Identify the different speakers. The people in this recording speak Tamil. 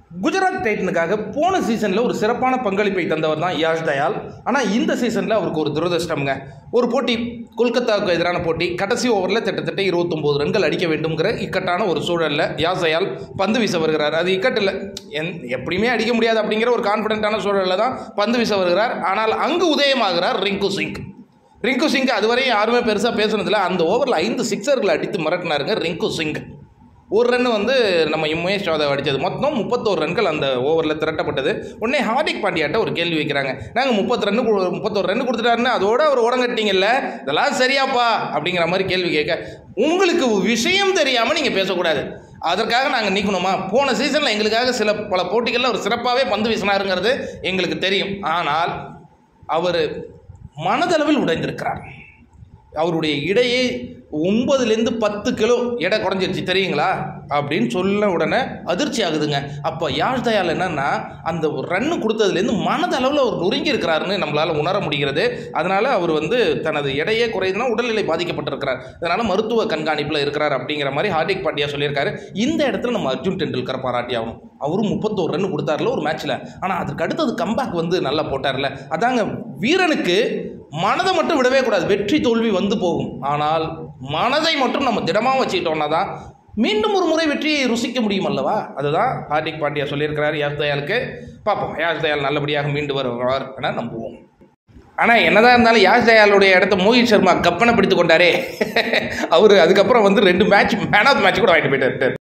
Speaker 1: குஜராத் டைட்டனுக்காக போன சீசனில் ஒரு சிறப்பான பங்களிப்பை தந்தவர் தான் யாஷ் தயால் ஆனால் இந்த சீசனில் அவருக்கு ஒரு துரதிருஷ்டம்ங்க ஒரு போட்டி கொல்கத்தாவுக்கு எதிரான போட்டி கடைசி ஓவரில் கிட்டத்தட்ட இருபத்தொம்போது ரன்கள் அடிக்க வேண்டும்ங்கிற இக்கட்டான ஒரு சூழலில் யாஷ் தயால் பந்து வீச வருகிறார் அது இக்கட்டு இல்லை என் எப்படியுமே அடிக்க முடியாது அப்படிங்கிற ஒரு கான்ஃபிடென்ட்டான சூழலில் தான் பந்து வீச வருகிறார் ஆனால் அங்கு உதயமாகிறார் ரிங்கு சிங் ரிங்கு சிங் அதுவரை யாருமே பெருசாக பேசுனதில்ல அந்த ஓவரில் ஐந்து சிக்ஸர்களை அடித்து மிரட்டினாருங்க ரிங்கு சிங் ஒரு ரன் வந்து நம்ம உமேஷ் யாதவ் அடித்தது மொத்தம் முப்பத்தோரு ரன்கள் அந்த ஓவரில் திரட்டப்பட்டது உடனே ஹார்திக் பாண்டியாட்ட ஒரு கேள்வி வைக்கிறாங்க நாங்கள் முப்பத்து ரன்னு கு- முப்பத்தோரு ரன் கொடுத்துட்டாருன்னு அதோட அவர் உடங்கட்டிங்கல்ல இதெல்லாம் சரியாப்பா அப்படிங்கிற மாதிரி கேள்வி கேட்க உங்களுக்கு விஷயம் தெரியாமல் நீங்கள் பேசக்கூடாது அதற்காக நாங்கள் நீக்கணுமா போன சீசனில் எங்களுக்காக சில பல போட்டிகளில் அவர் சிறப்பாகவே பந்து வீசினாருங்கிறது எங்களுக்கு தெரியும் ஆனால் அவர் மனதளவில் உடைந்திருக்கிறார் அவருடைய இடையே ஒன்பதுலேருந்து பத்து கிலோ எடை குறைஞ்சிருச்சு தெரியுங்களா அப்படின்னு சொன்ன உடனே அதிர்ச்சி ஆகுதுங்க அப்போ யாஷ் தயால் என்னன்னா அந்த ரன்னு கொடுத்ததுலேருந்து மனதளவில் அவர் நொறுங்கி இருக்கிறாருன்னு நம்மளால் உணர முடிகிறது அதனால் அவர் வந்து தனது எடையே குறையுதுன்னா உடல்நிலை பாதிக்கப்பட்டிருக்கிறார் அதனால் மருத்துவ கண்காணிப்பில் இருக்கிறார் அப்படிங்கிற மாதிரி ஹார்திக் பாண்டியா சொல்லியிருக்காரு இந்த இடத்துல நம்ம அர்ஜுன் டெண்டுல்கர் பாராட்டி ஆகணும் அவரும் முப்பத்தோரு ரன் கொடுத்தாருல ஒரு மேட்ச்சில் ஆனால் அதுக்கு அடுத்தது கம்பேக் வந்து நல்லா போட்டார்ல அதாங்க வீரனுக்கு மனதை மட்டும் விடவே கூடாது வெற்றி தோல்வி வந்து போகும் ஆனால் மனதை மட்டும் நம்ம திடமாக வச்சுக்கிட்டோம்னா தான் மீண்டும் ஒரு முறை வெற்றியை ருசிக்க முடியும் அல்லவா அதுதான் ஹார்திக் பாண்டியா சொல்லியிருக்கிறார் யாஷ் தயாலுக்கு பார்ப்போம் யாஷ் தயால் நல்லபடியாக மீண்டு வருவார் என நம்புவோம் ஆனால் என்னதான் இருந்தாலும் யாஷ் தயாலுடைய இடத்த மோஹித் சர்மா கப்பனை பிடித்து கொண்டாரே அவர் அதுக்கப்புறம் வந்து ரெண்டு மேட்ச் மேன் ஆஃப் மேட்ச் கூட வாங்கிட்டு போயிட்டாரு